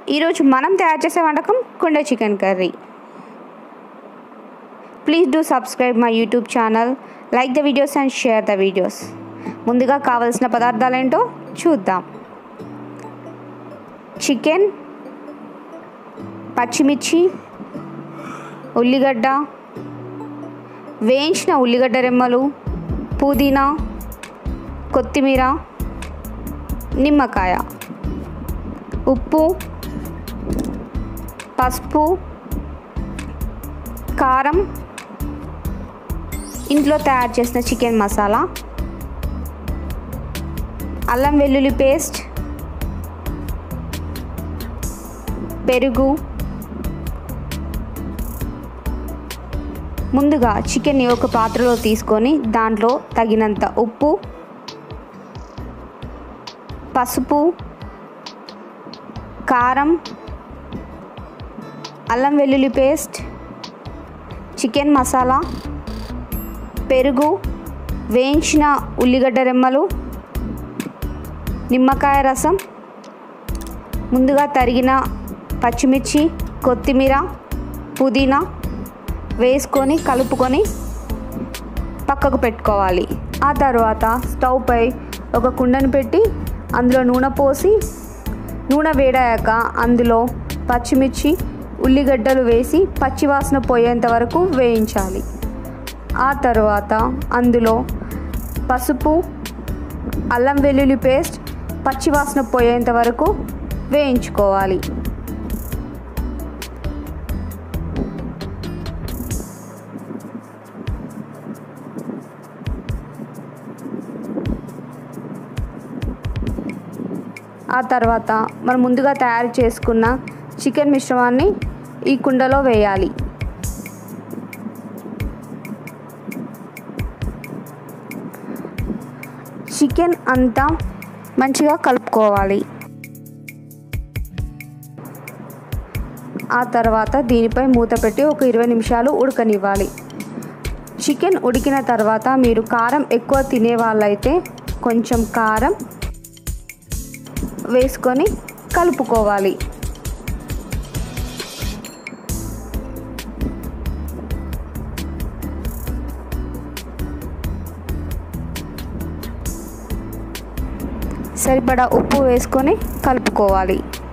ఈరోజు మనం తయారు చేసే వంటకం కుండ chicken curry please do subscribe my YouTube channel like the videos and share the videos ముందుగా కావలసిన పదార్థాలు ఏంటో చూద్దాం చికెన్ పచ్చిమిర్చి ఉల్లిగడ్డ వేయించిన ఉల్లిగడ్డ రెమ్మలు పుదీనా కొత్తిమీర నిమ్మకాయ ఉప్పు పసుపు కారం ఇంట్లో తయారు చేసిన చికెన్ మసాలా అల్లం వెల్లుల్లి పేస్ట్ పెరుగు ముందుగా చికెన్ని ఒక పాత్రలో తీసుకొని దాంట్లో తగినంత ఉప్పు పసుపు కారం అల్లం వెల్లుల్లి పేస్ట్ చికెన్ మసాలా పెరుగు వేయించిన ఉల్లిగడ్డ రెమ్మలు నిమ్మకాయ రసం ముందుగా తరిగిన పచ్చిమిర్చి కొత్తిమీర పుదీనా వేసుకొని కలుపుకొని పక్కకు పెట్టుకోవాలి ఆ తర్వాత స్టవ్ పై ఒక కుండను పెట్టి అందులో నూనె పోసి నూనె వేడాక అందులో పచ్చిమిర్చి ఉల్లిగడ్డలు వేసి పచ్చివాసన పోయేంత వరకు వేయించాలి ఆ తర్వాత అందులో పసుపు అల్లం వెల్లుల్లి పేస్ట్ పచ్చివాసన పోయేంత వరకు వేయించుకోవాలి ఆ తర్వాత మనం ముందుగా తయారు చేసుకున్న చికెన్ మిశ్రమాన్ని ఈ కుండలో వేయాలి చికెన్ అంతా మంచిగా కలుపుకోవాలి ఆ తర్వాత దీనిపై మూత పెట్టి ఒక ఇరవై నిమిషాలు ఉడకనివ్వాలి చికెన్ ఉడికిన తర్వాత మీరు కారం ఎక్కువ తినే వాళ్ళైతే కొంచెం కారం వేసుకొని కలుపుకోవాలి సరిపడా ఉప్పు వేసుకొని కలుపుకోవాలి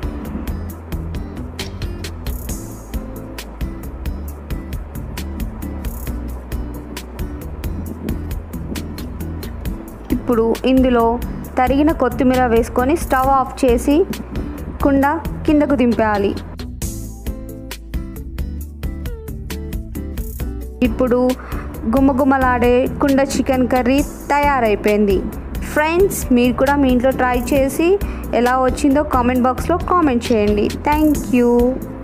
ఇప్పుడు ఇందులో తరిగిన కొత్తిమీర వేసుకొని స్టవ్ ఆఫ్ చేసి కుండ కిందకు దింపాలి ఇప్పుడు గుమ్మగుమ్మలాడే కుండ చికెన్ కర్రీ తయారైపోయింది ఫ్రెండ్స్ మీరు కూడా మీ ఇంట్లో ట్రై చేసి ఎలా వచ్చిందో కామెంట్ బాక్స్లో కామెంట్ చేయండి థ్యాంక్ యూ